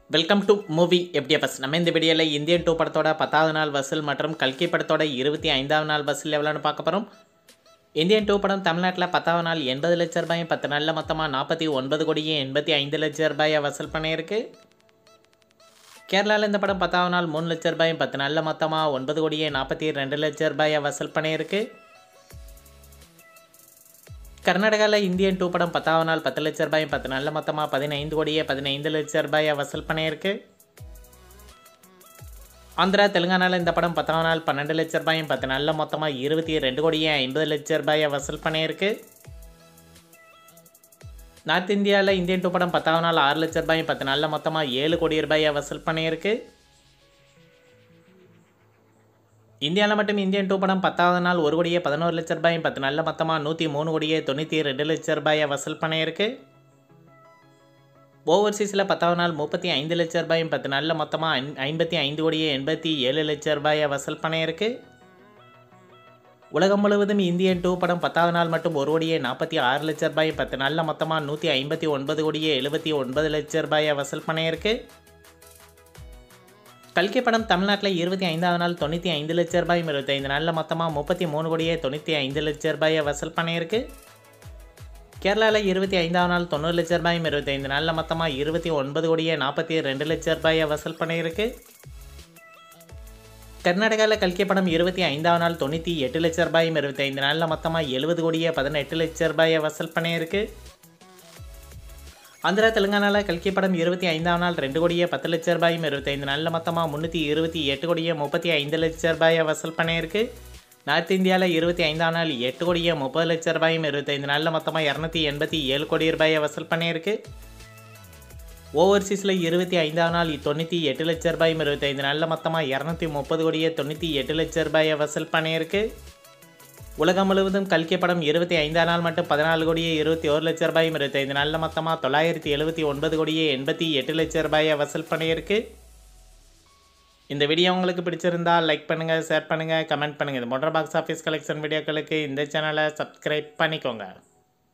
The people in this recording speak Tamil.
வெல்கம் டு மூவி எஃப்டிஎஃப்எஸ் நம்ம இந்த வீடியோவில் இந்தியன் டூ படத்தோட பத்தாவது நாள் வசூல் மற்றும் கல்கி படத்தோட இருபத்தி ஐந்தாவது நாள் வசூல் எவ்வளோன்னு பார்க்க போகிறோம் இந்தியன் டூ படம் தமிழ்நாட்டில் பத்தாவது நாள் எண்பது லட்ச ரூபாயும் பத்து நாளில் மொத்தமாக நாற்பத்தி ஒன்பது கோடியே எண்பத்தி ஐந்து லட்ச ரூபாயை வசூல் பண்ணியிருக்கு கேரளாவில் இந்த படம் பத்தாவது நாள் மூணு லட்ச ரூபாயும் பத்து நாளில் மொத்தமாக ஒன்பது கோடியே நாற்பத்தி ரெண்டு லட்ச ரூபாயை வசூல் பண்ணியிருக்கு கர்நாடகாவில் இந்தியன் டூ படம் பத்தாவது நாள் பத்து லட்ச ரூபாயும் பத்து நாளில் மொத்தமாக பதினைந்து கோடியே பதினைந்து லட்ச ரூபாயை வசூல் பண்ணியிருக்கு ஆந்திரா தெலுங்கானாவில் இந்த படம் பத்தாவது நாள் பன்னெண்டு லட்ச ரூபாயும் பத்து நாளில் மொத்தமாக இருபத்தி ரெண்டு கோடியே ஐம்பது லட்ச ரூபாயை வசூல் பண்ணியிருக்கு நார்த் இந்தியாவில் இந்தியன் டூ படம் பத்தாவது நாள் ஆறு லட்ச ரூபாயும் பத்து நாளில் மொத்தமாக ஏழு கோடி ரூபாயை வசூல் பண்ணியிருக்கு இந்தியாவில் மட்டும் இந்தியன் டூ படம் பத்தாவது நாள் ஒரு கோடியே பதினோரு லட்ச ரூபாயும் பத்து நாளில் மொத்தமாக நூற்றி மூணு கோடியே தொண்ணூற்றி ரெண்டு லட்ச ரூபாயை வசூல் பண்ணியிருக்கு ஓவர்சீஸில் பத்தாவது நாள் முப்பத்தி ஐந்து லட்ச ரூபாயும் பத்து நாளில் மொத்தமாக ஐந் ஐம்பத்தி ஐந்து கோடியே எண்பத்தி ஏழு லட்ச ரூபாயை வசூல் பண்ணியிருக்கு உலகம் முழுவதும் இந்தியன் டூ படம் பத்தாவது நாள் மட்டும் ஒரு கோடியே நாற்பத்தி ஆறு லட்ச ரூபாயும் பத்து நாளில் மொத்தமாக நூற்றி ஐம்பத்தி ஒன்பது கோடியே எழுபத்தி ஒன்பது லட்ச ரூபாயை வசூல் பண்ணியிருக்கு கல்கி படம் தமிழ்நாட்டில் இருபத்தி ஐந்தாவது நாள் தொண்ணூற்றி ஐந்து லட்ச ரூபாயும் இருபத்தைந்து நாளில் மொத்தமாக முப்பத்தி மூணு கோடியே தொண்ணூற்றி ஐந்து லட்ச ரூபாயை வசூல் பண்ணியிருக்கு கேரளாவில் இருபத்தி ஐந்தாவது நாள் தொண்ணூறு லட்ச ரூபாயும் இருபத்தைந்து நாளில் மொத்தமாக இருபத்தி ஒன்பது கோடியே நாற்பத்தி ரெண்டு லட்ச ரூபாயை வசூல் பண்ணியிருக்கு கர்நாடகாவில் கல்கி படம் இருபத்தி ஐந்தாவது நாள் தொண்ணூற்றி எட்டு லட்ச ரூபாயும் இருபத்தைந்து நாளில் மொத்தமாக எழுபது கோடியே பதினெட்டு லட்ச ரூபாயை வசூல் பண்ணியிருக்கு ஆந்திரா தெலுங்கானாவில் கல்கி படம் இருபத்தி ஐந்தாம் நாள் ரெண்டு கோடியே பத்து லட்ச ரூபாயும் இருபத்தைந்து நாளில் மொத்தமாக முந்நூற்றி இருபத்தி எட்டு கோடியே முப்பத்தி ஐந்து லட்ச ரூபாயை வசூல் பண்ணியிருக்கு நார்த் இந்தியாவில் இருபத்தி ஐந்தாம் நாள் எட்டு கோடியே முப்பது லட்ச ரூபாயும் இருபத்தைந்து நாளில் மொத்தமாக இரநூத்தி எண்பத்தி ஏழு கோடி ரூபாயை வசூல் பண்ணியிருக்கு ஓவர்சீஸில் இருபத்தி ஐந்தாம் நாள் தொண்ணூற்றி எட்டு லட்ச ரூபாயும் இருபத்தைந்து நாளில் மொத்தமாக இரநூத்தி முப்பது கோடியே தொண்ணூற்றி எட்டு லட்ச ரூபாயை வசூல் பண்ணியிருக்கு உலகம் முழுவதும் கல்கி படம் இருபத்தி ஐந்தாம் நாள் மட்டும் பதினாலு கோடியே இருபத்தி ஒரு லட்ச ரூபாயும் இருபத்தைந்து நாளில் மொத்தமாக தொள்ளாயிரத்தி எழுபத்தி ஒன்பது கோடியே எண்பத்தி எட்டு லட்ச ரூபாயை வசூல் பண்ணியிருக்கு இந்த வீடியோ உங்களுக்கு பிடிச்சிருந்தா லைக் பண்ணுங்கள் ஷேர் பண்ணுங்கள் கமெண்ட் பண்ணுங்கள் இது மோட்டர் பாக்ஸ் ஆஃபீஸ் கலெக்ஷன் வீடியோக்களுக்கு இந்த சேனலை சப்ஸ்கிரைப் பண்ணிக்கோங்க